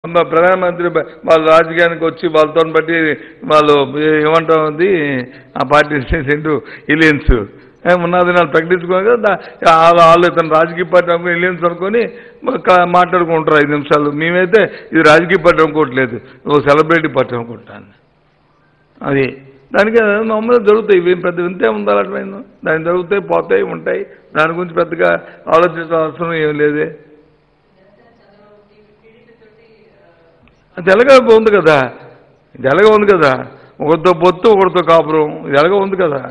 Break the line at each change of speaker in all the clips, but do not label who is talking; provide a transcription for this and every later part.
మా ప్రధానమంత్రి బ- వాళ్ళ రాజకీయానికి వచ్చి వాళ్ళతో బట్టి వాళ్ళు ఏమంటాం అది ఆ పార్టీ సెంటు ఇలియన్స్ ఉన్నది నాలుగు ప్రకటించుకోగా కదా దా- వాళ్ళు వాళ్ళు ఇతను రాజకీయ పార్టీ అనుకుని ఇలియన్స్ అనుకొని మా- కా- మాట్లాడుకుంటారు ఐదు నిమిషాలు మేమైతే ఇది రాజకీయ పార్టీ అనుకోవట్లేదు ఓ సెలబ్రిటీ పార్టీ అనుకుంటాను అది దానికి మామూలుగా జరుగుతాయి ఇవి పెద్ద వింతే ఉందా అట్లయిందో దానికి జరుగుతాయి పోతాయి ఉంటాయి దాని గురించి పెద్దగా ఆలోచించాల్సిన అవసరం ఏం లేదే జలగా ఉంది కదా జలగా ఉంది కదా ఒకరితో పొత్తు ఒకరితో కాపురం జలగా ఉంది కదా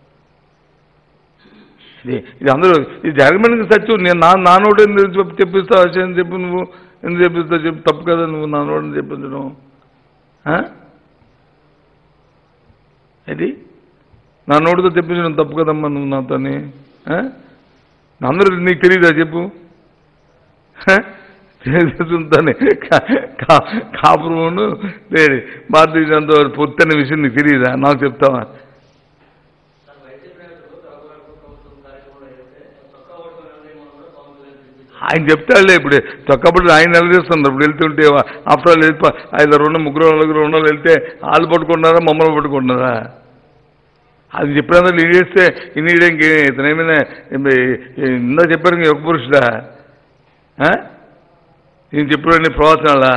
ఇది ఇది అందరూ ఇది జరగమని సత్యం నేను నా నా నోటు ఎందుకు చెప్పి చెప్పిస్తావు విషయం చెప్పు నువ్వు ఎందుకు చెప్పిస్తావు చెప్పు తప్పు కదా నువ్వు నా నోటు చెప్పించడం ఆ? ఇది నా నోటితో చెప్పించడం తప్పు కదమ్మా నువ్వు నాతోని ఆ? అందరూ నీకు తెలియదా చెప్పు తెలుసుంటానే కాపురమును లేదు భారతీయ జనతా పార్టీ పొత్తనే విషయం నీకు తెలియదా నాకు చెప్తావా ఆయన చెప్తాడులే ఇప్పుడు తొక్కప్పుడు ఆయన నిలదీస్తున్నారు ఇప్పుడు వెళ్తుంటే ఆఫ్టర్ ఆల్ వెళ్ళిపో ఐదు రెండు ముగ్గురు నలుగురు రెండు వాళ్ళు వెళ్తే వాళ్ళు పట్టుకుంటున్నారా మమ్మల్ని పట్టుకుంటున్నారా అది చెప్పినందుకు ఇది చేస్తే ఇన్ని ఇంకే ఇతను ఏమైనా ఇందా చెప్పారు ఇంక యుగ పురుషుడా ఆ? నేను చెప్పిన ప్రవచనాలా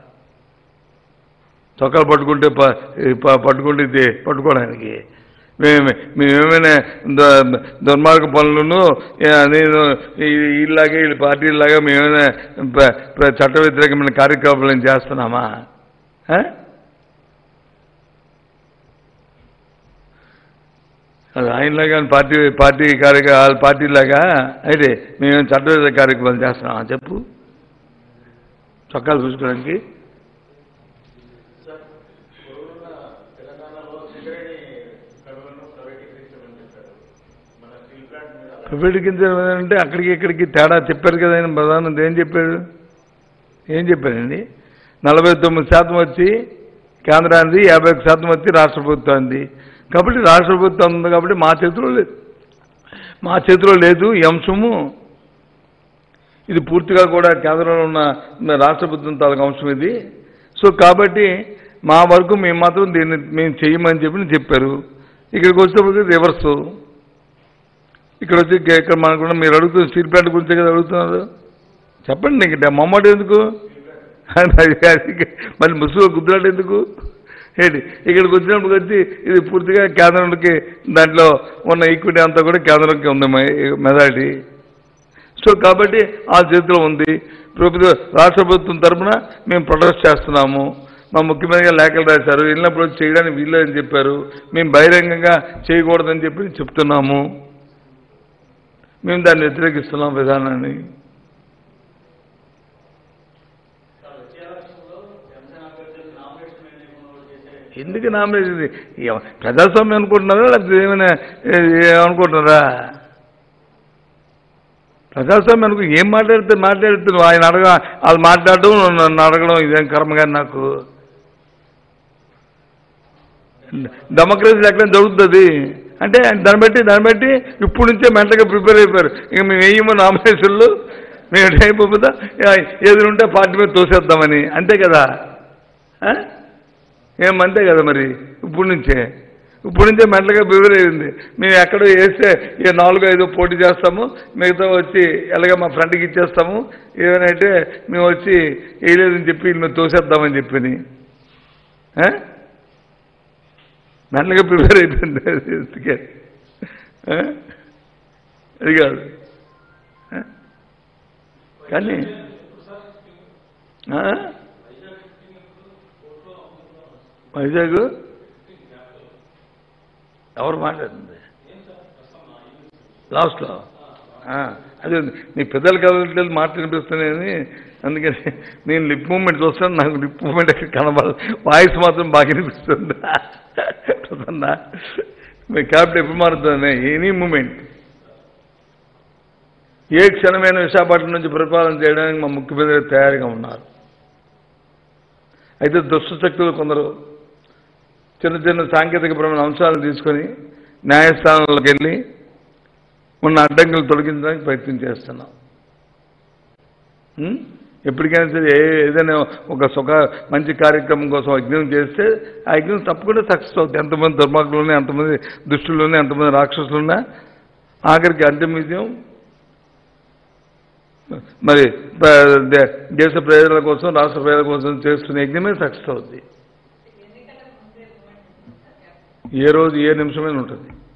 చొక్కాలు పట్టుకుంటే ప- ప- పట్టుకుంటే ఇది పట్టుకోవడానికి మేము మేమేమైనా ద- దుర్మార్గ పనులను ఏ, నేను ఈ- ఇలాగే వీళ్ళ పార్టీలాగా మేమైనా ప్ర- ప్ర- చట్ట వ్యతిరేకమైన కార్యక్రమాలను చేస్తున్నామా ఆ? అది ఆయనలాగా పార్టీ పార్టీ కార్యక్రమ వాళ్ళ పార్టీలాగా అయితే మేము చట్ట వ్యతిరేక కార్యక్రమాలు చేస్తున్నామా చెప్పు చొక్కాలు చూసుకోవడానికి ప్రైవేటీకరించడం అంటే అక్కడికి ఇక్కడికి తేడా చెప్పారు కదా ఆయన ప్రధానమంత్రి ఏం చెప్పాడు ఏం చెప్పారండి నలభై తొమ్మిది శాతం వచ్చి కేంద్రానికి యాభై ఒక శాతం వచ్చి రాష్ట్ర ప్రభుత్వానికి కాబట్టి రాష్ట్ర ప్రభుత్వం ఉంది కాబట్టి మా చేతిలో లేదు మా చేతిలో లేదు ఈ అంశము ఇది పూర్తిగా కూడా కేంద్రంలో ఉన్న రాష్ట్ర ప్రభుత్వం తాలూకు అంశం ఇది సో కాబట్టి మా వరకు మేము మాత్రం దీన్ని మేము చేయమని చెప్పి చెప్పారు ఇక్కడికి వచ్చేటప్పటికి రివర్సు ఇక్కడ వచ్చి ఇక- ఇక్కడ మనకు మీరు అడుగుతున్న స్టీల్ ప్లాంట్ గురించే కదా అడుగుతున్నారు చెప్పండి నీకు డ- మొమ్మటి ఎందుకు మళ్ళీ ముసుగు గుద్దులాట ఎందుకు ఏంటి ఇక్కడికి వచ్చినప్పుడు వచ్చి ఇది పూర్తిగా కేంద్రానికి దాంట్లో ఉన్న ఈక్విటీ అంతా కూడా కేంద్రంకి ఉంది మెజారిటీ సో కాబట్టి ఆ చేతిలో ఉంది ప్రభుత్వ రాష్ట్ర ప్రభుత్వం తరఫున మేము ప్రొటెస్ట్ చేస్తున్నాము మా ముఖ్యమంత్రి గారు లేఖలు రాశారు వెళ్ళినప్పుడు వచ్చి చేయడానికి వీల్లేదని చెప్పారు మేము బహిరంగంగా చేయకూడదని చెప్పి చెప్తున్నాము మేము దాన్ని వ్యతిరేకిస్తున్నాం విధానాన్ని ఎందుకు నామినేషన్ ఇది? ఎవ- ప్రజాస్వామ్యం అనుకుంటున్నారా లేకపోతే ఏమైనా ఏ- ఏ- అనుకుంటున్నారా ప్రజాస్వామ్యం అనుకో ఏం మాట్లాడితే మాట్లాడుతున్నావు ఆయన అడగ వాళ్ళు మాట్లాడడం నన్ను అడగడం ఇదేం కర్మగా నాకు డెమోక్రసీ ఎక్కడ జరుగుతుంది అంటే దాన్ని బట్టి దాన్ని బట్టి ఇప్పుడు నుంచే మెంటల్గా ప్రిపేర్ అయిపోయారు ఇక మేము వేయము నామినేషన్లు మేము అయిపోతుందా ఏది ఉంటే పార్టీ మీద తోసేద్దామని అంతే కదా ఆ? ఏం అంతే కదా మరి ఇప్పుడు నుంచే ఇప్పుడు నుంచే మెంటల్గా ప్రిపేర్ అయింది మేము ఎక్కడో వేస్తే ఏ నాలుగు ఐదు పోటీ చేస్తాము మిగతా వచ్చి ఎలాగ మా ఫ్రెండ్కి ఇచ్చేస్తాము ఏమైనా మేము వచ్చి వేయలేదని చెప్పి వీళ్ళు మేము తోసేద్దామని చెప్పని ఆ? మెంటల్గా ప్రిపేర్ అయిపోయింది అందుకే. ఆ? అది కాదు ఆ? కానీ ఆ? వైజాగ్ ఎవరు మాట్లాడుతుంది లాస్ట్లో ఆ, అదే నీ పెద్దలు కదలట్లేదు మాట వినిపిస్తున్నాయని అందుకని నేను లిప్ మూమెంట్ చూస్తాను నాకు లిప్ మూమెంట్ ఎక్కడ కనబడదు వాయిస్ మాత్రం బాగా వినిపిస్తుంది ప్రసన్న మీ క్యాబినెట్ ఎప్పుడు మారుతుంది ఎనీ మూమెంట్ ఏ క్షణమైన విశాఖపట్నం నుంచి పరిపాలన చేయడానికి మా ముఖ్యమంత్రి తయారుగా ఉన్నారు అయితే దుష్ట శక్తులు కొందరు చిన్న చిన్న సాంకేతికపరమైన అంశాలను తీసుకొని న్యాయస్థానంలోకి వెళ్ళి ఉన్న అడ్డంకులు తొలగించడానికి ప్రయత్నం చేస్తున్నాం ఉం? ఎప్పటికైనా సరే ఏ- ఏదైనా ఒక సుఖ మంచి కార్యక్రమం కోసం యజ్ఞం చేస్తే ఆ యజ్ఞం తప్పకుండా సక్సెస్ అవుతుంది ఎంతమంది దుర్మార్గులు ఉన్నాయి ఎంతమంది దుష్టులు ఉన్నాయి ఎంతమంది రాక్షసులు ఉన్నా ఆఖరికి అంతిమ విజయం మరి ప- దే- దేశ ప్రజల కోసం రాష్ట్ర ప్రజల కోసం చేస్తున్న యజ్ఞమే సక్సెస్ అవుద్ది ఏ రోజు ఏ నిమిషమైనా ఉంటుంది